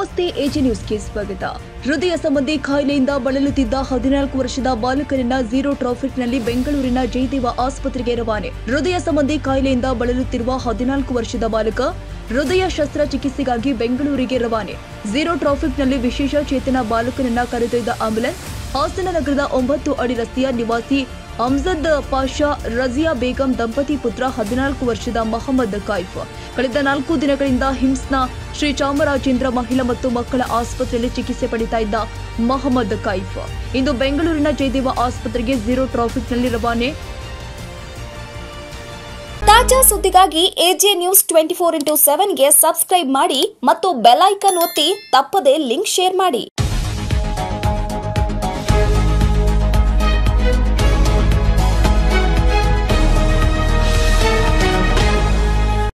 ನಮಸ್ತೆ ಎಜಿ ನ್ಯೂಸ್ಗೆ ಸ್ವಾಗತ ಹೃದಯ ಸಂಬಂಧಿ ಕಾಯಿಲೆಯಿಂದ ಬಳಲುತ್ತಿದ್ದ ಹದಿನಾಲ್ಕು ವರ್ಷದ ಬಾಲಕರನ್ನ ಝೀರೋ ಟ್ರಾಫಿಕ್ನಲ್ಲಿ ಬೆಂಗಳೂರಿನ ಜಯದೇವ ಆಸ್ಪತ್ರೆಗೆ ರವಾನೆ ಹೃದಯ ಸಂಬಂಧಿ ಕಾಯಿಲೆಯಿಂದ ಬಳಲುತ್ತಿರುವ ಹದಿನಾಲ್ಕು ವರ್ಷದ ಬಾಲಕ ಹೃದಯ ಶಸ್ತ್ರಚಿಕಿತ್ಸೆಗಾಗಿ ಬೆಂಗಳೂರಿಗೆ ರವಾನೆ ಝೀರೋ ಟ್ರಾಫಿಕ್ನಲ್ಲಿ ವಿಶೇಷ ಚೇತನ ಬಾಲಕನನ್ನ ಕರೆದೊಯ್ದ ಆಂಬ್ಯುಲೆನ್ಸ್ ಹಾಸನ ನಗರದ ಒಂಬತ್ತು ಅಡಿ ರಸ್ತೆಯ ನಿವಾಸಿ ಅಮ್ಜದ್ ಪಾಷಾ ರಜಿಯಾ ಬೇಗಂ ದಂಪತಿ ಪುತ್ರ ಹದಿನಾಲ್ಕು ವರ್ಷದ ಮೊಹಮ್ಮದ್ ಕೈಫ್ ಕಳೆದ ನಾಲ್ಕು ದಿನಗಳಿಂದ ಹಿಮ್ಸ್ನ ಶ್ರೀ ಚಾಮರಾಜೇಂದ್ರ ಮಹಿಳಾ ಮತ್ತು ಮಕ್ಕಳ ಆಸ್ಪತ್ರೆಯಲ್ಲಿ ಚಿಕಿತ್ಸೆ ಪಡಿತಾ ಇದ್ದ ಮೊಹಮ್ಮದ್ ಕೈಫ್ ಇಂದು ಬೆಂಗಳೂರಿನ ಜಯದೇವ ಆಸ್ಪತ್ರೆಗೆ ಝೀರೋ ಟ್ರಾಫಿಕ್ನಲ್ಲಿ ರವಾನೆ ತಾಜಾ ಸುದ್ದಿಗಾಗಿ AJ news twenty four into ಸೆವೆನ್ಗೆ ಸಬ್ಸ್ಕ್ರೈಬ್ ಮಾಡಿ ಮತ್ತು ಬೆಲ್ ಐಕನ್ ಒತ್ತಿ ತಪ್ಪದೇ ಲಿಂಕ್ ಶೇರ್ ಮಾಡಿ